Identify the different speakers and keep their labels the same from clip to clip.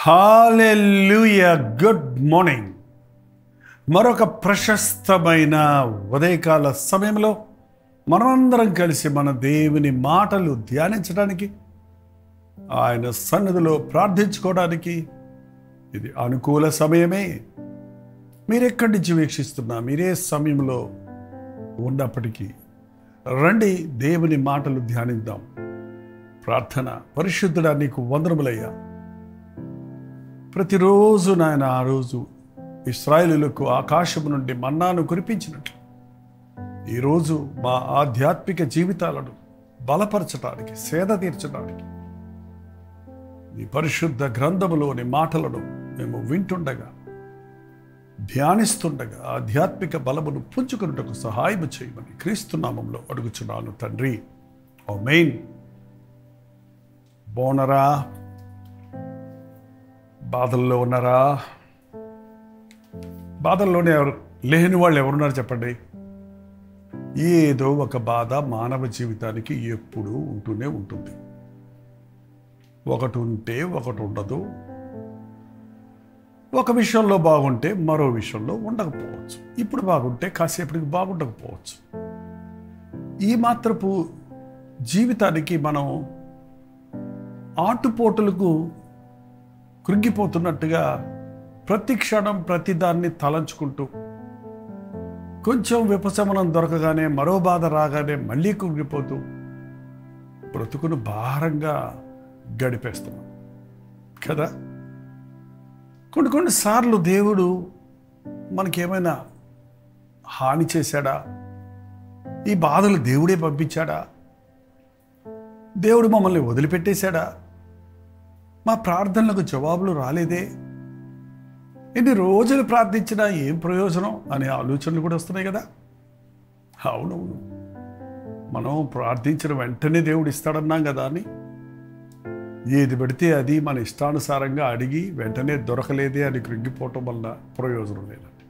Speaker 1: Hallelujah good morning మరొక ప్రశస్తమైన ఉదయకాల సమయంలో మనమందరం కలిసి మన దేవుని మాటలు ధ్యానించడానికి ఆయన సన్నిధిలో ప్రార్థించుకోవడానికి ఇది అనుకూల సమయమే మీరెక్కడి నుంచి వీక్షిస్తున్నా మీరే సమయంలో ఉన్నప్పటికీ రండి దేవుని మాటలు ధ్యానిద్దాం ప్రార్థన పరిశుద్ధుడా నీకు వందనములయ్యా ప్రతిరోజు నాయన ఆ రోజు ఇస్రాయేలులకు ఆకాశం నుండి మన్నాను కురిపించినట్లు ఈరోజు మా ఆధ్యాత్మిక జీవితాలను బలపరచడానికి సేద తీర్చడానికి నీ పరిశుద్ధ గ్రంథములోని మాటలను మేము వింటుండగా ధ్యానిస్తుండగా ఆధ్యాత్మిక బలమును పుంజుకున్నటకు సహాయం చేయమని క్రీస్తునామంలో అడుగుచున్నాను తండ్రి ఓ మెయిన్ బోనరా బాధల్లో ఉన్నారా బాధల్లోనే ఎవరు లేని వాళ్ళు ఎవరున్నారు చెప్పండి ఏదో ఒక బాధ మానవ జీవితానికి ఎప్పుడూ ఉంటూనే ఉంటుంది ఒకటి ఉంటే ఒకటి ఉండదు ఒక విషయంలో బాగుంటే మరో విషయంలో ఉండకపోవచ్చు ఇప్పుడు బాగుంటే కాసేపటికి బాగుండకపోవచ్చు ఈ మాత్రపు జీవితానికి మనం ఆటుపోటులకు కృంగిపోతున్నట్టుగా ప్రతి క్షణం ప్రతిదాన్ని తలంచుకుంటూ కొంచెం విపశమనం దొరకగానే మరో బాధ రాగానే మళ్ళీ కృంగిపోతూ బ్రతుకును భారంగా గడిపేస్తున్నాం కదా కొన్ని కొన్నిసార్లు దేవుడు మనకేమైనా హాని చేశాడా ఈ బాధలు దేవుడే పంపించాడా దేవుడు మమ్మల్ని వదిలిపెట్టేశాడా మా ప్రార్థనలకు జవాబులు రాలేదే ఎన్ని రోజులు ప్రార్థించినా ఏం ప్రయోజనం అనే ఆలోచనలు కూడా వస్తున్నాయి కదా అవునవును మనం ప్రార్థించిన వెంటనే దేవుడు ఇస్తాడన్నాం కదా అని ఏది పెడితే అది మన ఇష్టానుసారంగా అడిగి వెంటనే దొరకలేదే అని కృంగిపోవటం వల్ల ప్రయోజనం లేదండి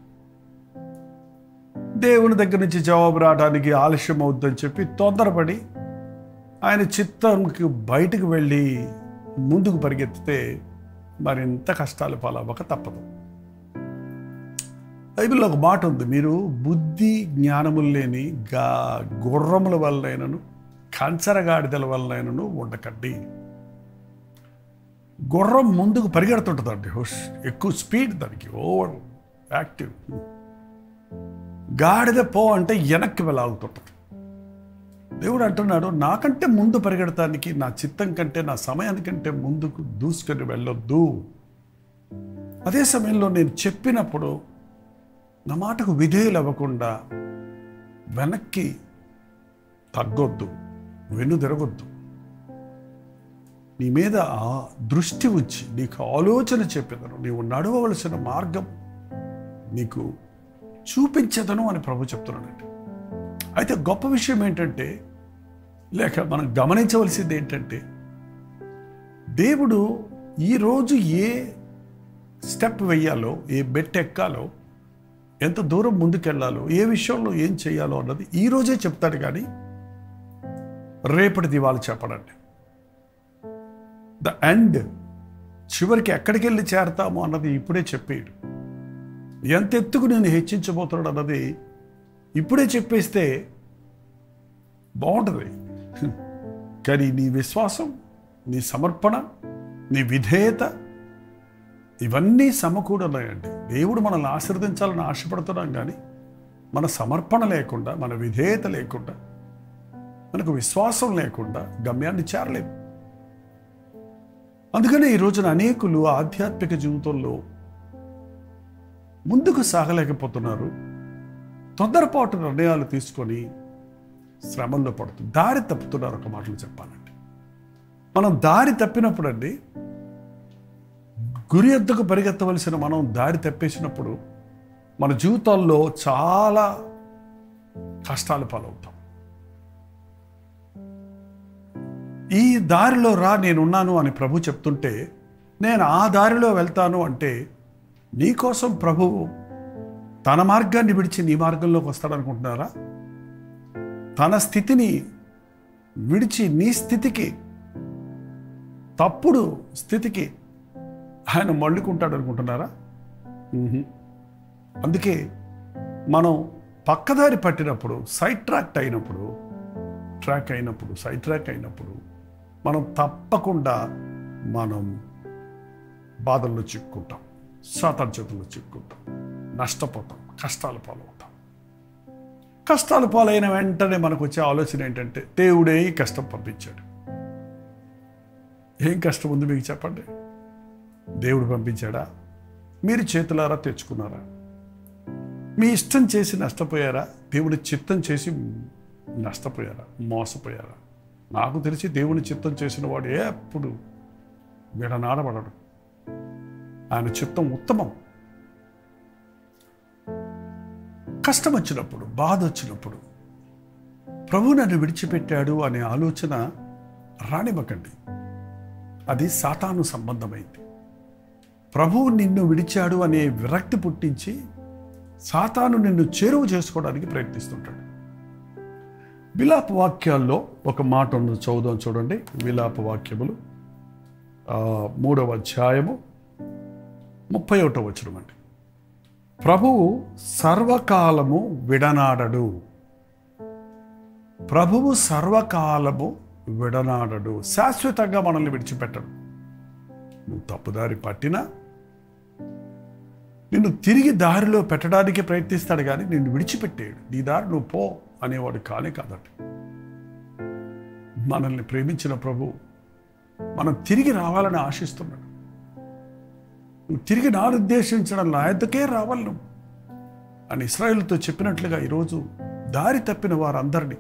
Speaker 1: దేవుని దగ్గర నుంచి జవాబు రావడానికి ఆలస్యం అవుద్దని చెప్పి తొందరపడి ఆయన చిత్తంకి బయటకు వెళ్ళి ముందుకు పరిగెత్తితే మరింత కష్టాలు పాలవ్వక తప్పదు బైబిల్లో ఒక మాట ఉంది మీరు బుద్ధి జ్ఞానములు లేని గా గుర్రముల వల్లైనను కంచరగాడిదల వల్లైనను ఉండకండి గుర్రం ముందుకు పరిగెడుతుంటుందండి హుష్ ఎక్కువ స్పీడ్ దానికి ఓవర్ యాక్టివ్ గాడిద పో అంటే వెనక్కి వెళ్ళాగుతుంటుంది దేవుడు అంటున్నాడు నాకంటే ముందు పరిగెడటానికి నా చిత్తం కంటే నా సమయానికంటే ముందుకు దూసుకొని వెళ్ళొద్దు అదే సమయంలో నేను చెప్పినప్పుడు నా మాటకు విధేయులు అవ్వకుండా వెనక్కి తగ్గొద్దు వెన్ను తిరగొద్దు నీ మీద ఆ దృష్టి ఉంచి నీకు ఆలోచన చెప్పేదను నీవు నడవవలసిన మార్గం నీకు చూపించదను అని ప్రభు చెప్తున్నాడండి అయితే గొప్ప విషయం ఏంటంటే లేక మనం గమనించవలసింది ఏంటంటే దేవుడు ఈరోజు ఏ స్టెప్ వెయ్యాలో ఏ బెట్ ఎక్కాలో ఎంత దూరం ముందుకెళ్ళాలో ఏ విషయంలో ఏం చేయాలో అన్నది ఈరోజే చెప్తాడు కానీ రేపటిది వాళ్ళు చెప్పడండి ద ఎండ్ చివరికి ఎక్కడికి వెళ్ళి చేరతామో అన్నది ఇప్పుడే చెప్పేయడు ఎంత ఎత్తుకు నేను హెచ్చించబోతున్నాడు అన్నది ఇప్పుడే చెప్పేస్తే బాగుంటుంది కానీ నీ విశ్వాసం నీ సమర్పణ నీ విధేయత ఇవన్నీ సమకూడన్నాయండి దేవుడు మనల్ని ఆశీర్వదించాలని ఆశపడుతున్నాం కానీ మన సమర్పణ లేకుండా మన విధేయత లేకుండా మనకు విశ్వాసం లేకుండా గమ్యాన్ని చేరలేము అందుకనే ఈ రోజున అనేకులు ఆధ్యాత్మిక జీవితంలో ముందుకు సాగలేకపోతున్నారు తొందరపాటు నిర్ణయాలు తీసుకొని శ్రమంలో పడుతుంది దారి తప్పుతున్నారు ఒక మాటలు చెప్పాలంటే మనం దారి తప్పినప్పుడు అండి గురి ఎద్దుకు పరిగెత్తవలసిన మనం దారి తప్పేసినప్పుడు మన జీవితాల్లో చాలా కష్టాలు పాలవుతాం ఈ దారిలో రా నేనున్నాను అని ప్రభు చెప్తుంటే నేను ఆ దారిలో వెళ్తాను అంటే నీకోసం ప్రభువు తన మార్గాన్ని విడిచి నీ మార్గంలోకి వస్తాడనుకుంటున్నారా తన స్థితిని విడిచి నీ స్థితికి తప్పుడు స్థితికి ఆయన మళ్ళుకుంటాడు అనుకుంటున్నారా మ్హూ. అందుకే మనం పక్కదారి పట్టినప్పుడు సైడ్ ట్రాక్ అయినప్పుడు ట్రాక్ అయినప్పుడు సైడ్ ట్రాక్ అయినప్పుడు మనం తప్పకుండా మనం బాధల్లో చిక్కుంటాం సాతాన్ చేతుల్లో చిక్కుంటాం నష్టపోతాం కష్టాల పాలవుతాం కష్టాలు పాలైన వెంటనే మనకు వచ్చే ఆలోచన ఏంటంటే దేవుడే ఈ కష్టం పంపించాడు ఏం కష్టం ఉంది మీకు చెప్పండి దేవుడు పంపించాడా మీరు చేతులారా తెచ్చుకున్నారా మీ ఇష్టం చేసి నష్టపోయారా దేవుని చిత్తం చేసి నష్టపోయారా మోసపోయారా నాకు తెలిసి దేవుని చిత్తం చేసిన వాడు ఎప్పుడు విడనాడబడడు ఆయన చిత్తం ఉత్తమం కష్టం వచ్చినప్పుడు బాధ వచ్చినప్పుడు ప్రభు నన్ను విడిచిపెట్టాడు అనే ఆలోచన రానివ్వకండి అది సాతాను సంబంధమైంది ప్రభువు నిన్ను విడిచాడు అనే విరక్తి పుట్టించి సాతాను నిన్ను చేరువ చేసుకోవడానికి ప్రయత్నిస్తుంటాడు విలాప వాక్యాల్లో ఒక మాట ఉంది చదువుదాం చూడండి విలాప వాక్యములు ఆ, మూడవ అధ్యాయము ముప్పై ఒకటో వచనం అండి ప్రభువు సర్వకాలము విడనాడడు ప్రభువు సర్వకాలము విడనాడడు శాశ్వతంగా మనల్ని విడిచిపెట్టడు నువ్వు తప్పుదారి పట్టినా నిన్ను తిరిగి దారిలో పెట్టడానికి ప్రయత్నిస్తాడు కానీ నిన్ను విడిచిపెట్టేయడు నీ దారి నువ్వు పో అనేవాడు కానే కాదట మనల్ని ప్రేమించిన ప్రభు మనం తిరిగి రావాలని ఆశిస్తున్నాడు నువ్వు తిరిగి నా ఉద్దేశించిన నా ఎద్దకే రావాలి నువ్వు అని ఇస్రాయేల్తో చెప్పినట్లుగా ఈరోజు దారి తప్పిన వారందరినీ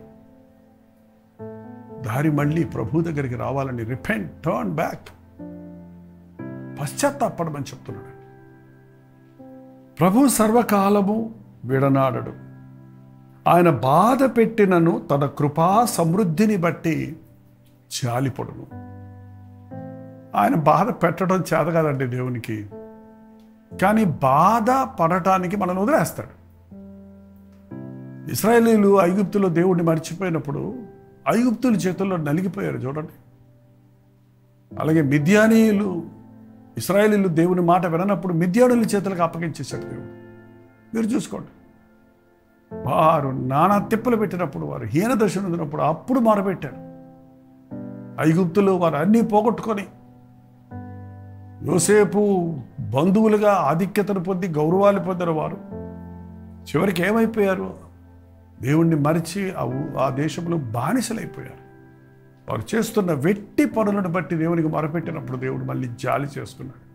Speaker 1: దారి మళ్ళీ ప్రభు దగ్గరికి రావాలని రిపెంట్ టర్న్ బ్యాక్ పశ్చాత్తాపడమని చెప్తున్నాడు ప్రభు సర్వకాలము విడనాడడు ఆయన బాధ పెట్టినను తన కృపా సమృద్ధిని బట్టి జాలిపడును ఆయన బాధ పెట్టడం చేత కాదండి దేవునికి కానీ బాధ పడటానికి మనల్ని వదిలేస్తాడు ఇస్రాయేలీలు ఐగుప్తులో దేవుడిని మర్చిపోయినప్పుడు ఐగుప్తుల చేతుల్లో నలిగిపోయారు చూడండి అలాగే మిద్యానీయులు ఇస్రాయేలీలు దేవుని మాట విననప్పుడు మిద్యానుల చేతులకు అప్పగించేశాడు దేవుడు మీరు చూసుకోండి వారు నానా తిప్పలు పెట్టినప్పుడు వారు హీన దశ ఉన్నప్పుడు అప్పుడు మొరపెట్టారు ఐగుప్తులు వారు అన్నీ పోగొట్టుకొని యోసేపు బంధువులుగా ఆధిక్యతను పొంది గౌరవాలు పొందిన వారు చివరికి ఏమైపోయారు దేవుణ్ణి మరిచి ఆ ఊ- ఆ దేశంలో బానిసలైపోయారు వారు చేస్తున్న వెట్టి పనులను బట్టి దేవునికి మొరపెట్టినప్పుడు దేవుడు మళ్ళీ జాలి చేసుకున్నాడు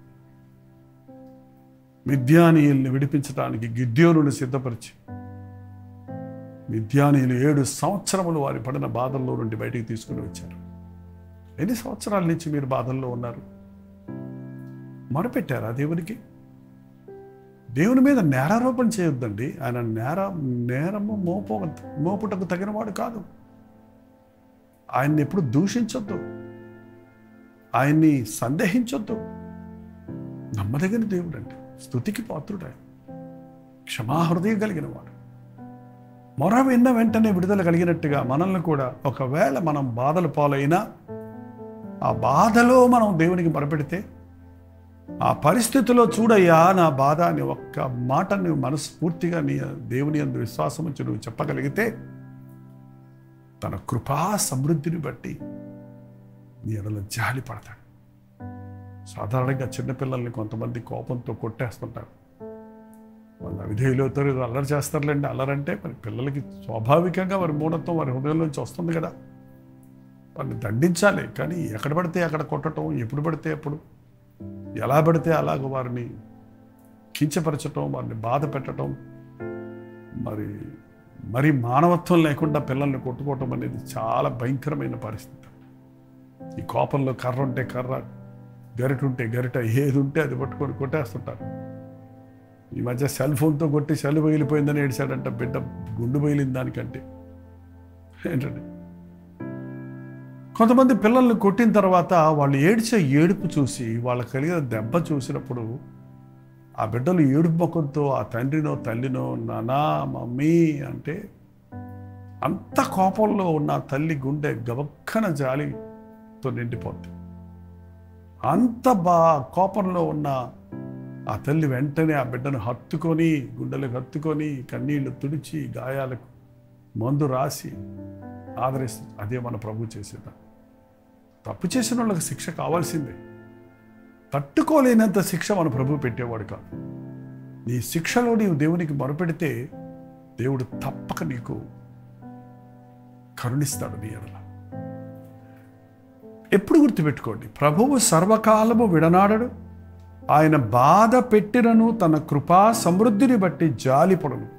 Speaker 1: మిథ్యానీయుల్ని విడిపించడానికి గిద్యోనుని సిద్ధపరిచి మిథ్యానీయులు ఏడు సంవత్సరములు వారి పడిన బాధల్లో నుండి బయటికి తీసుకుని వచ్చారు ఎన్ని సంవత్సరాల నుంచి మీరు బాధల్లో ఉన్నారు మొరపెట్టారా దేవునికి దేవుని మీద నేరారోపణ చేయొద్దండి ఆయన నేర నేరము మోప మోపుటకు తగినవాడు కాదు ఆయన్ని ఎప్పుడు దూషించొద్దు ఆయన్ని సందేహించొద్దు నమ్మదగిన దేవుడు అండి స్థుతికి పాత్రుడు ఆయన క్షమాహృదయం కలిగిన వాడు మొర విన్న వెంటనే విడుదల కలిగినట్టుగా మనల్ని కూడా ఒకవేళ మనం బాధలు పాలైనా ఆ బాధలో మనం దేవునికి మొరపెడితే ఆ పరిస్థితిలో చూడయ్యా నా బాధ అని ఒక్క మాట నువ్వు మనస్ఫూర్తిగా నీ దేవుని అందు విశ్వాసం ఉంచి నువ్వు చెప్పగలిగితే తన కృపా సమృద్ధిని బట్టి నీ ఎడల జాలి పడతాడు సాధారణంగా చిన్నపిల్లల్ని కొంతమంది కోపంతో కొట్టేస్తుంటారు వాళ్ళు అవిధేయులు అవుతారు ఏదో అల్లరి చేస్తారులేండి అల్లరంటే మరి పిల్లలకి స్వాభావికంగా వారి మూఢత్వం వారి హృదయంలోంచి వస్తుంది కదా వాళ్ళని దండించాలి కానీ ఎక్కడ పడితే అక్కడ కొట్టడం ఎప్పుడు పడితే అప్పుడు ఎలా పడితే అలాగ వారిని కించపరచటం వారిని బాధ పెట్టడం మరి మరి మానవత్వం లేకుండా పిల్లల్ని కొట్టుకోవటం అనేది చాలా భయంకరమైన పరిస్థితి ఈ కోపంలో కర్ర ఉంటే కర్ర గరిట ఉంటే గరిట ఏది ఉంటే అది పట్టుకొని కొట్టేస్తుంటారు ఈ మధ్య సెల్ ఫోన్తో కొట్టి సెల్ బయలిపోయిందని ఏడిచాడంట బిడ్డ గుండు బయలింది దానికంటే ఏంటండి కొంతమంది పిల్లల్ని కొట్టిన తర్వాత వాళ్ళు ఏడ్చే ఏడుపు చూసి వాళ్ళకి కలిగిన దెబ్బ చూసినప్పుడు ఆ బిడ్డలు ఏడుపు ముఖంతో ఆ తండ్రినో తల్లినో నానా మమ్మీ అంటే అంత కోపంలో ఉన్న ఆ తల్లి గుండె గబక్కన జాలితో నిండిపోద్ది అంత బా కోపంలో ఉన్న ఆ తల్లి వెంటనే ఆ బిడ్డను హత్తుకొని గుండెలకు హత్తుకొని కన్నీళ్లు తుడిచి గాయాలకు మందు రాసి ఆదరిస్తుంది అదే మన ప్రభు చేసేదా తప్పు చేసిన వాళ్ళకి శిక్ష కావాల్సిందే తట్టుకోలేనంత శిక్ష మన ప్రభు పెట్టేవాడు కాదు నీ శిక్షలో నీవు దేవునికి మొరపెడితే దేవుడు తప్పక నీకు కరుణిస్తాడు నీ ఎడల ఎప్పుడు గుర్తుపెట్టుకోండి ప్రభువు సర్వకాలము విడనాడడు ఆయన బాధ పెట్టినను తన కృపా సమృద్ధిని బట్టి జాలిపడను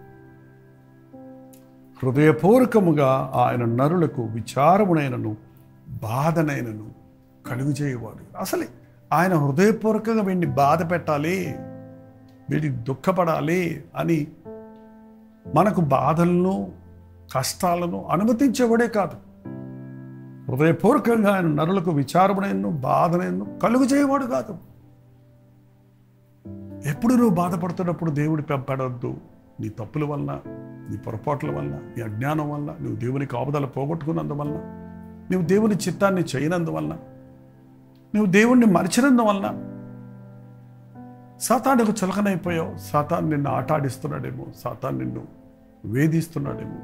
Speaker 1: హృదయపూర్వకముగా ఆయన నరులకు విచారమునైనను బాధనైనను కలుగు చేయవాడు అసలే ఆయన హృదయపూర్వకంగా వీడిని బాధ పెట్టాలి వీడికి దుఃఖపడాలి అని మనకు బాధలను కష్టాలను అనుమతించేవాడే కాదు హృదయపూర్వకంగా ఆయన నరులకు విచారమునైనను బాధనైనను కలుగు చేయవాడు కాదు ఎప్పుడు నువ్వు బాధపడుతున్నప్పుడు దేవుడి పెంపడవద్దు నీ తప్పుల వల్ల నీ పొరపాట్ల వల్ల నీ అజ్ఞానం వల్ల నువ్వు దేవుని కాపుదల పోగొట్టుకున్నందువల్ల నువ్వు దేవుని చిత్తాన్ని చేయనందువల్ల నువ్వు దేవుణ్ణి మరిచినందువల్ల సాతానుకు చులకనైపోయావు సాతాన్ నిన్ను ఆటాడిస్తున్నాడేమో సాతాన్ నిన్ను వేధిస్తున్నాడేమో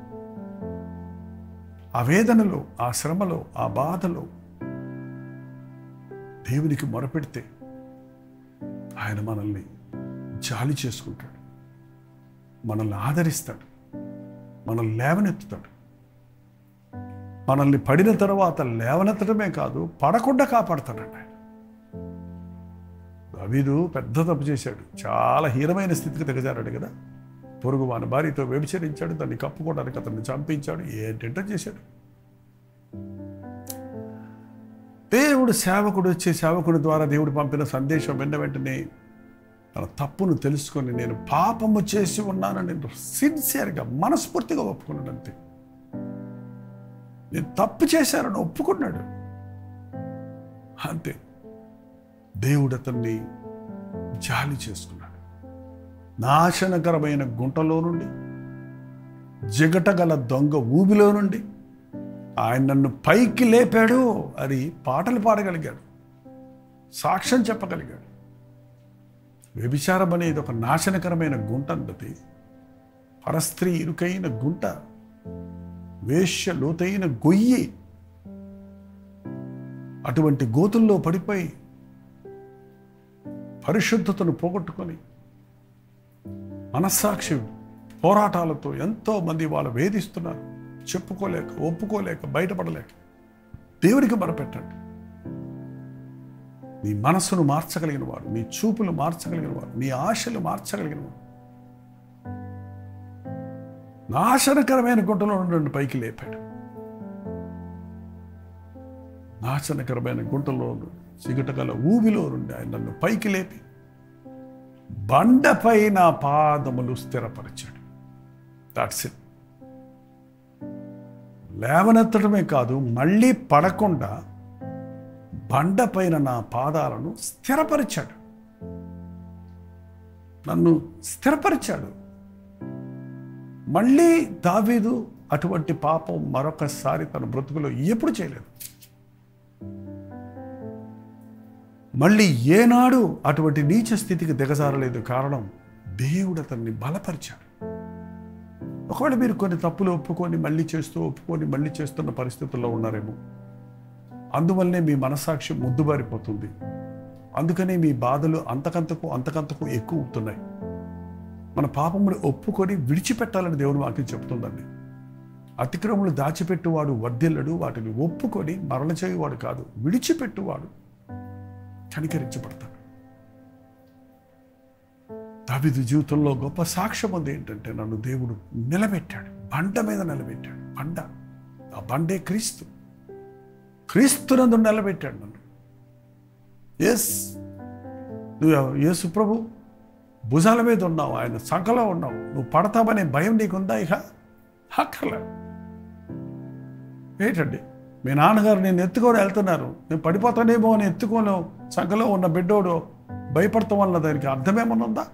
Speaker 1: ఆ వేదనలో ఆ శ్రమలో ఆ బాధలో దేవునికి మొరపెడితే ఆయన మనల్ని జాలి చేసుకుంటాడు మనల్ని ఆదరిస్తాడు మనల్ని లేవనెత్తుతాడు మనల్ని పడిన తర్వాత లేవనెత్తడమే కాదు పడకుండా కాపాడతాడండి ఆయన దావీదు పెద్ద తప్పు చేశాడు చాలా హీనమైన స్థితికి దిగజారాడు కదా పొరుగు వాని భార్యతో వ్యభిచరించాడు దాన్ని కప్పుకోవడానికి అతన్ని చంపించాడు ఏంటంటే చేశాడు దేవుడు సేవకుడు వచ్చే సేవకుడి ద్వారా దేవుడు పంపిన సందేశం విన్న వెంటనే తన తప్పును తెలుసుకొని నేను పాపము చేసి ఉన్నానని సిన్సియర్గా మనస్ఫూర్తిగా ఒప్పుకున్నాడు అంతే నేను తప్పు చేశానని ఒప్పుకున్నాడు అంతే దేవుడు అతన్ని జాలి చేసుకున్నాడు నాశనకరమైన గుంటలో నుండి జిగటగల దొంగ ఊబిలో నుండి ఆయన నన్ను పైకి లేపాడు అని పాటలు పాడగలిగాడు సాక్ష్యం చెప్పగలిగాడు వ్యభిచారం అనేది ఒక నాశనకరమైన గుంట అన్నది పరస్త్రీ ఇరుకైన గుంట వేష్య లోతైన గొయ్యి అటువంటి గోతుల్లో పడిపోయి పరిశుద్ధతను పోగొట్టుకొని మనస్సాక్షి పోరాటాలతో ఎంతో మంది వాళ్ళు వేధిస్తున్నారు చెప్పుకోలేక ఒప్పుకోలేక బయటపడలేక దేవునికి మొరపెట్టండి నీ మనస్సును మార్చగలిగిన వాడు నీ చూపులు మార్చగలిగిన వాడు నీ ఆశలు మార్చగలిగిన వాడు నాశనకరమైన గుంటలో నుండి పైకి లేపాడు నాశనకరమైన గుంటలో సిగటగల ఊబిలో నుండి ఆయన నన్ను పైకి లేపి బండపై నా పాదములు స్థిరపరిచాడు దాట్స్ ఇట్ లేవనెత్తడమే కాదు మళ్ళీ పడకుండా బండపైన నా పాదాలను స్థిరపరిచాడు నన్ను స్థిరపరిచాడు మళ్ళీ దావీదు అటువంటి పాపం మరొకసారి తన బ్రతుకులో ఎప్పుడు చేయలేదు మళ్ళీ ఏనాడు అటువంటి నీచ స్థితికి దిగజారలేదు కారణం దేవుడు అతన్ని బలపరిచాడు ఒకవేళ మీరు కొన్ని తప్పులు ఒప్పుకొని మళ్ళీ చేస్తూ ఒప్పుకొని మళ్ళీ చేస్తున్న పరిస్థితుల్లో ఉన్నారేమో అందువల్లనే మీ మనసాక్షి ముద్దుబారిపోతుంది అందుకనే మీ బాధలు అంతకంతకు అంతకంతకు ఎక్కువ అవుతున్నాయి మన పాపములు ఒప్పుకొని విడిచిపెట్టాలని దేవుని వాక్యం చెప్తుందండి అతిక్రములు దాచిపెట్టువాడు వర్ధిల్లడు వాటిని ఒప్పుకొని మరల చేయువాడు కాదు విడిచిపెట్టువాడు కనికరించబడతాడు దావిదు జీవితంలో గొప్ప సాక్ష్యం ఉంది ఏంటంటే నన్ను దేవుడు నిలబెట్టాడు బండ మీద నిలబెట్టాడు బండ ఆ బండే క్రీస్తు క్రీస్తునందు నిలబెట్టాడు నన్ను ఎస్ నువ్వు యేసు ప్రభు భుజాల మీద ఉన్నావు ఆయన సంఖలో ఉన్నావు నువ్వు పడతావనే భయం నీకుందా ఇక అక్కర్లే ఏంటండి మీ నాన్నగారు నేను ఎత్తుకొని వెళ్తున్నారు నేను పడిపోతానేమో అని ఎత్తుకోను సంఖలో ఉన్న బిడ్డోడు భయపడతాం వల్ల దానికి అర్థమేమన్నా ఉందా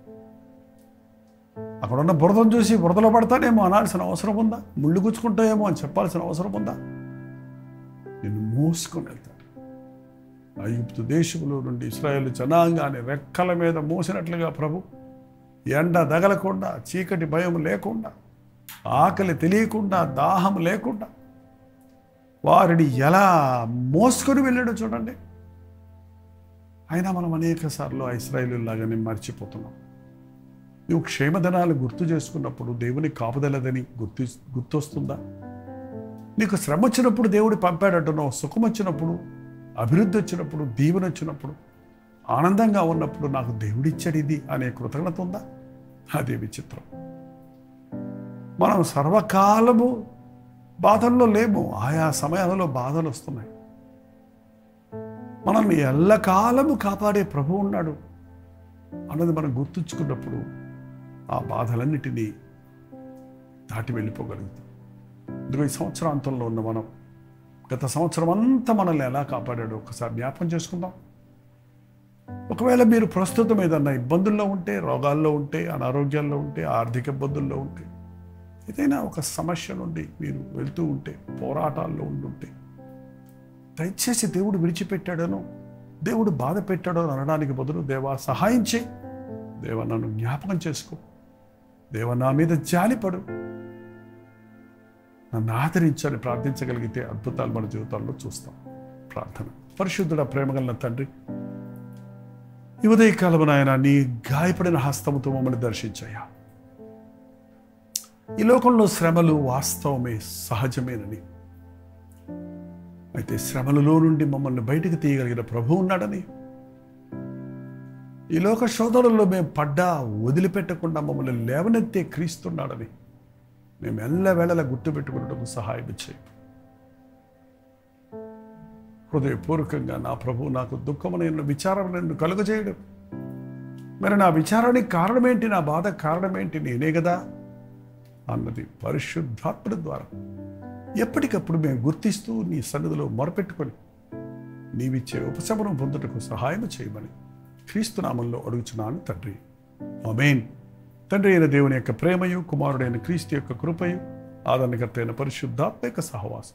Speaker 1: అక్కడ ఉన్న బురదను చూసి బురదలో పడతానేమో అనాల్సిన అవసరం ఉందా ముళ్ళు గుచ్చుకుంటాయేమో అని చెప్పాల్సిన అవసరం ఉందా నిన్ను మోసుకొని వెళ్తాడు ఐగుప్తు దేశంలో నుండి ఇస్రాయేల్ జనాంగాన్ని రెక్కల మీద మోసినట్లుగా ప్రభు ఎండ దగలకుండా చీకటి భయం లేకుండా ఆకలి తెలియకుండా దాహం లేకుండా వారిని ఎలా మోసుకొని వెళ్ళాడో చూడండి అయినా మనం అనేక సార్లు ఇస్రాయేలులాగానే మర్చిపోతున్నాం నువ్వు క్షేమధనాలు గుర్తు చేసుకున్నప్పుడు దేవుని కాపుదలదని గుర్తు గుర్తొస్తుందా నీకు శ్రమ వచ్చినప్పుడు దేవుడు పంపాడంటున్నావు సుఖం వచ్చినప్పుడు అభివృద్ధి వచ్చినప్పుడు దీవెన వచ్చినప్పుడు ఆనందంగా ఉన్నప్పుడు నాకు దేవుడిచ్చాడు ఇది అనే కృతజ్ఞత ఉందా అదే విచిత్రం మనం సర్వకాలము బాధల్లో లేము ఆయా సమయాలలో బాధలు వస్తున్నాయి మనల్ని ఎల్లకాలము కాపాడే ప్రభు ఉన్నాడు అన్నది మనం గుర్తుంచుకున్నప్పుడు ఆ బాధలన్నిటినీ దాటి వెళ్ళిపోగలుగుతాం ఇదిగో ఈ సంవత్సరాంతంలో ఉన్న మనం గత సంవత్సరం అంతా మనల్ని ఎలా కాపాడాడో ఒకసారి జ్ఞాపకం చేసుకుందాం ఒకవేళ మీరు ప్రస్తుతం ఏదన్నా ఇబ్బందుల్లో ఉంటే రోగాల్లో ఉంటే అనారోగ్యాల్లో ఉంటే ఆర్థిక ఇబ్బందుల్లో ఉంటే ఏదైనా ఒక సమస్య నుండి మీరు వెళ్తూ ఉంటే పోరాటాల్లో ఉండుంటే దయచేసి దేవుడు విడిచిపెట్టాడనో దేవుడు బాధ పెట్టాడో అని అనడానికి బదులు దేవా సహాయం చేయి దేవ నన్ను జ్ఞాపకం చేసుకో దేవ నా మీద జాలిపడు నన్ను ఆదరించని ప్రార్థించగలిగితే అద్భుతాలు మన జీవితాల్లో చూస్తాం ప్రార్థన పరిశుద్ధుడ ప్రేమగల తండ్రి ఈ ఉదయకాలము నాయన నీ గాయపడిన హస్తముతో మమ్మల్ని దర్శించయ్యా ఈ లోకంలో శ్రమలు వాస్తవమే సహజమేనని అయితే శ్రమలలో నుండి మమ్మల్ని బయటకు తీయగలిగిన ప్రభు ఉన్నాడని ఈ లోక శోధనలో మేము పడ్డా వదిలిపెట్టకుండా మమ్మల్ని లేవనెత్తే క్రీస్తున్నాడని మేము ఎల్లవేళలా గుర్తుపెట్టుకున్నట్టుకు సహాయం చేయి హృదయపూర్వకంగా నా ప్రభు నాకు దుఃఖమైన విచారం నన్ను కలుగజేయడం మరి నా విచారానికి కారణమేంటి నా బాధ కారణమేంటి నేనే కదా అన్నది పరిశుద్ధాత్మ ద్వారా ఎప్పటికప్పుడు మేము గుర్తిస్తూ నీ సన్నిధిలో మొరపెట్టుకొని నీవిచ్చే ఉపశమనం పొందుటకు సహాయం చేయమని క్రీస్తునామంలో అడుగుచున్నాను తండ్రి అమేన్ తండ్రి అయిన దేవుని యొక్క ప్రేమయు కుమారుడైన క్రీస్తు యొక్క కృపయు ఆదరణకర్త అయిన పరిశుద్ధాత్మ యొక్క సహవాసం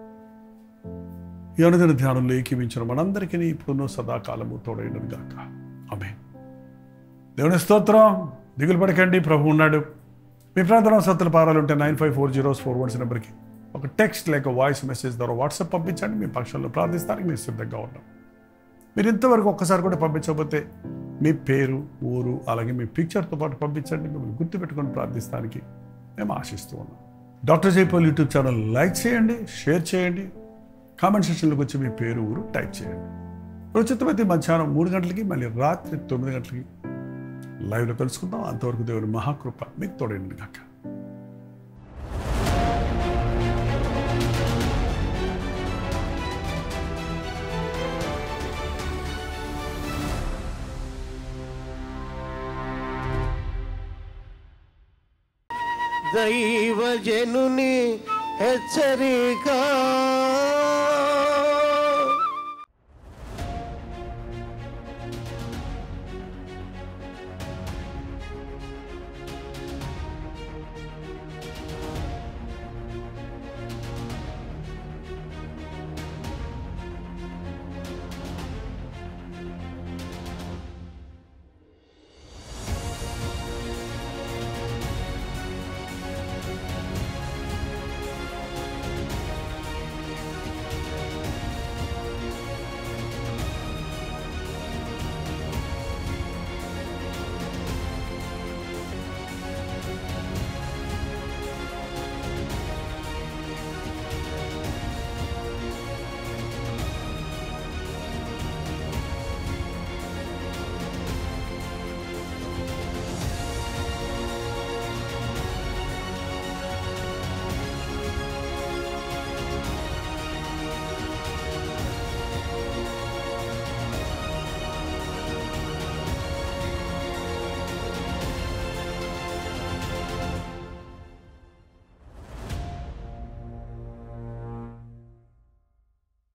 Speaker 1: ఈ అనుదిన ధ్యానంలో ఏకీవించిన మనందరికీ ఇప్పుడున్న సదాకాలము తోడైనది గాక ఆమె దేవుని స్తోత్రం దిగులు పడకండి ప్రభు ఉన్నాడు మీ ప్రార్థన సత్తుల పారాలు ఉంటే nine five four zeros four ones నెంబర్కి ఒక టెక్స్ట్ లేక వాయిస్ మెసేజ్ ద్వారా వాట్సాప్ పంపించండి మీ పక్షంలో ప్రార్థిస్తానికి మీరు సిద్ధంగా ఉన్నాం మీరు ఇంతవరకు ఒక్కసారి కూడా పంపించకపోతే మీ పేరు ఊరు అలాగే మీ పిక్చర్తో పాటు పంపించండి మిమ్మల్ని గుర్తుపెట్టుకొని ప్రార్థిస్తానికి మేము ఆశిస్తూ ఉన్నాం doctor Jaipal YouTube channel like చేయండి షేర్ చేయండి కామెంట్ సెక్షన్లోకి వచ్చి మీ పేరు ఊరు టైప్ చేయండి ఉచితమైతే మధ్యాహ్నం మూడు గంటలకి మళ్ళీ రాత్రి తొమ్మిది గంటలకి లైవ్లో కలుసుకుందాం అంతవరకు దేవుని మహాకృప మీకు తోడైంది కాక
Speaker 2: దైవజనుని హెచ్చరిక